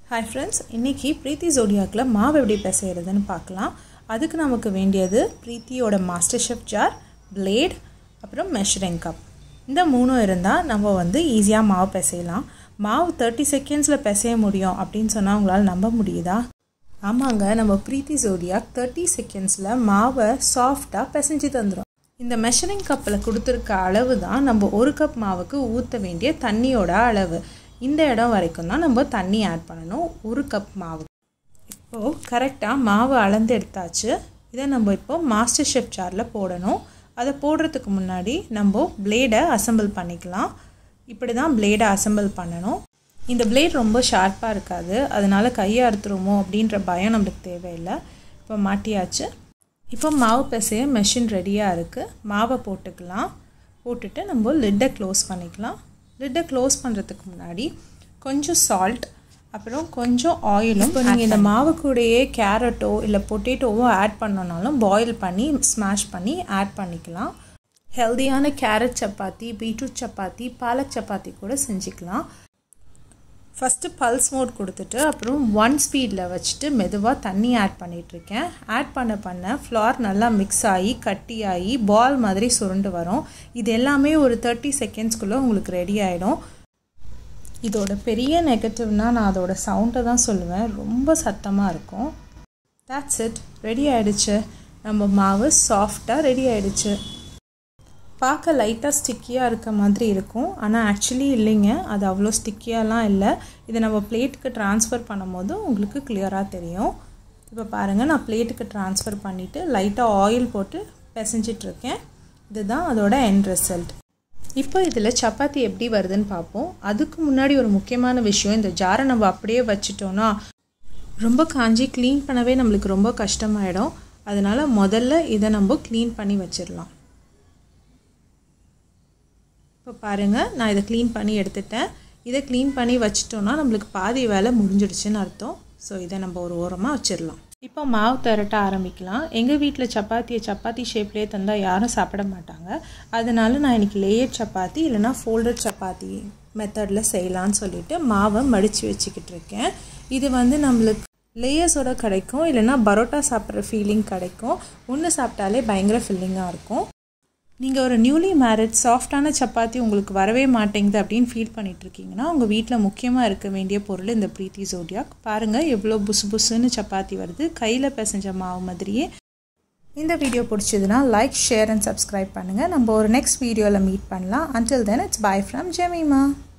hi friends இன்றைக்கி ப்ரீத்தி ஜோடியாக்கில் மாவு எப்படி பிசைகிறதுன்னு பார்க்கலாம் அதுக்கு நமக்கு வேண்டியது ப்ரீத்தியோட மாஸ்டர் ஷெஃப் ஜார் பிளேட் அப்புறம் மெஷரிங் கப் இந்த மூணும் இருந்தால் நம்ம வந்து ஈஸியாக மாவு பிசையலாம் மாவு தேர்ட்டி செகண்ட்ஸில் பிசைய முடியும் அப்படின்னு சொன்னால் உங்களால் நம்ப முடியுதா ஆமாங்க நம்ம ப்ரீத்தி ஜோடியாக் தேர்ட்டி செகண்ட்ஸில் மாவை சாஃப்டாக பிசைஞ்சு தந்துடும் இந்த மெஷரிங் கப்பில் கொடுத்துருக்க அளவு தான் நம்ம ஒரு கப் மாவுக்கு ஊற்ற வேண்டிய தண்ணியோட அளவு இந்த இடம் வரைக்கும் தான் நம்ம தண்ணி ஆட் பண்ணணும் ஒரு கப் மாவு இப்போது கரெக்டாக மாவு அளந்து எடுத்தாச்சு இதை நம்ம இப்போது மாஸ்டர் ஷெஃப் ஜாரில் போடணும் அதை போடுறதுக்கு முன்னாடி நம்ம பிளேடை அசம்பிள் பண்ணிக்கலாம் இப்படி தான் பிளேடை அசம்பிள் பண்ணணும் இந்த பிளேட் ரொம்ப ஷார்ப்பாக இருக்காது அதனால் கையை அறுத்துருமோ அப்படின்ற பயம் நம்மளுக்கு தேவையில்லை இப்போ மாட்டியாச்சு இப்போ மாவு பிசைய மெஷின் ரெடியாக இருக்குது மாவை போட்டுக்கலாம் போட்டுட்டு நம்ம லிட்டை க்ளோஸ் பண்ணிக்கலாம் லிட்டை க்ளோஸ் பண்ணுறதுக்கு முன்னாடி கொஞ்சம் சால்ட் அப்புறம் கொஞ்சம் ஆயிலும் இப்போ நீங்கள் இந்த மாவு கூடயே கேரட்டோ இல்லை பொட்டேட்டோவோ ஆட் பண்ணனாலும் பாயில் பண்ணி ஸ்மாஷ் பண்ணி ஆட் பண்ணிக்கலாம் ஹெல்தியான கேரட் சப்பாத்தி பீட்ரூட் சப்பாத்தி பாலக் சப்பாத்தி கூட செஞ்சுக்கலாம் ஃபஸ்ட்டு பல்ஸ் மோட் கொடுத்துட்டு அப்புறம் ஒன் ஸ்பீடில் வச்சுட்டு மெதுவாக தண்ணி ஆட் பண்ணிகிட்ருக்கேன் ஆட் பண்ண பண்ண ஃப்ளார் நல்லா மிக்ஸ் ஆகி கட்டியாகி பால் மாதிரி சுருண்டு வரும் இது எல்லாமே ஒரு தேர்ட்டி செகண்ட்ஸ்குள்ளே உங்களுக்கு ரெடி ஆகிடும் இதோட பெரிய நெகட்டிவ்னால் நான் அதோட சவுண்டை தான் சொல்லுவேன் ரொம்ப சத்தமாக இருக்கும் தேட்ஸ் இட் ரெடி ஆகிடுச்சு நம்ம மாவு சாஃப்டாக ரெடி ஆகிடுச்சு பார்க்க லைட்டாக ஸ்டிக்கியாக இருக்க மாதிரி இருக்கும் ஆனால் ஆக்சுவலி இல்லைங்க அது அவ்வளோ ஸ்டிக்கியாலாம் இல்லை இதை நம்ம பிளேட்டுக்கு ட்ரான்ஸ்ஃபர் பண்ணும்போது உங்களுக்கு கிளியராக தெரியும் இப்போ பாருங்கள் நான் பிளேட்டுக்கு ட்ரான்ஸ்ஃபர் பண்ணிவிட்டு லைட்டாக ஆயில் போட்டு பிசைஞ்சிட்ருக்கேன் இதுதான் அதோட எண்ட் ரிசல்ட் இப்போ இதில் சப்பாத்தி எப்படி வருதுன்னு பார்ப்போம் அதுக்கு முன்னாடி ஒரு முக்கியமான விஷயம் இந்த ஜாரை நம்ம அப்படியே வச்சிட்டோன்னா ரொம்ப காஞ்சி க்ளீன் பண்ணவே நம்மளுக்கு ரொம்ப கஷ்டமாயிடும் அதனால் முதல்ல இதை நம்ம க்ளீன் பண்ணி வச்சிடலாம் இப்போ பாருங்கள் நான் இதை க்ளீன் பண்ணி எடுத்துட்டேன் இதை க்ளீன் பண்ணி வச்சிட்டோன்னா நம்மளுக்கு பாதி வேலை முடிஞ்சிடுச்சுன்னு அர்த்தம் ஸோ இதை நம்ம ஒரு ஓரமாக வச்சிடலாம் இப்போ மாவு திரட்ட ஆரம்பிக்கலாம் எங்கள் வீட்டில் சப்பாத்தியை சப்பாத்தி ஷேப்லேயே தந்தால் யாரும் சாப்பிட மாட்டாங்க அதனால நான் இன்றைக்கி லேயர் சப்பாத்தி இல்லைனா ஃபோல்டட் சப்பாத்தி மெத்தடில் செய்யலான்னு சொல்லிட்டு மாவை மடித்து வச்சுக்கிட்டு இருக்கேன் இது வந்து நம்மளுக்கு லேயர்ஸோட கிடைக்கும் இல்லைனா பரோட்டா சாப்பிட்ற ஃபீலிங் கிடைக்கும் ஒன்று சாப்பிட்டாலே பயங்கர ஃபில்லிங்காக இருக்கும் நீங்கள் ஒரு நியூலி மேரிட் சாஃப்டான சப்பாத்தி உங்களுக்கு வரவே மாட்டேங்குது அப்படின்னு ஃபீல் பண்ணிகிட்ருக்கீங்கன்னா உங்கள் வீட்டில் முக்கியமாக இருக்க வேண்டிய பொருள் இந்த ப்ரீத்தி ஜோடியாக் பாருங்கள் எவ்வளோ புசு புசுன்னு சப்பாத்தி வருது கையில் பிசைஞ்ச மாவு மாதிரியே இந்த வீடியோ பிடிச்சதுன்னா லைக் ஷேர் அண்ட் சப்ஸ்கிரைப் பண்ணுங்கள் நம்ம ஒரு நெக்ஸ்ட் வீடியோவில் மீட் பண்ணலாம் until then it's bye from Jemimah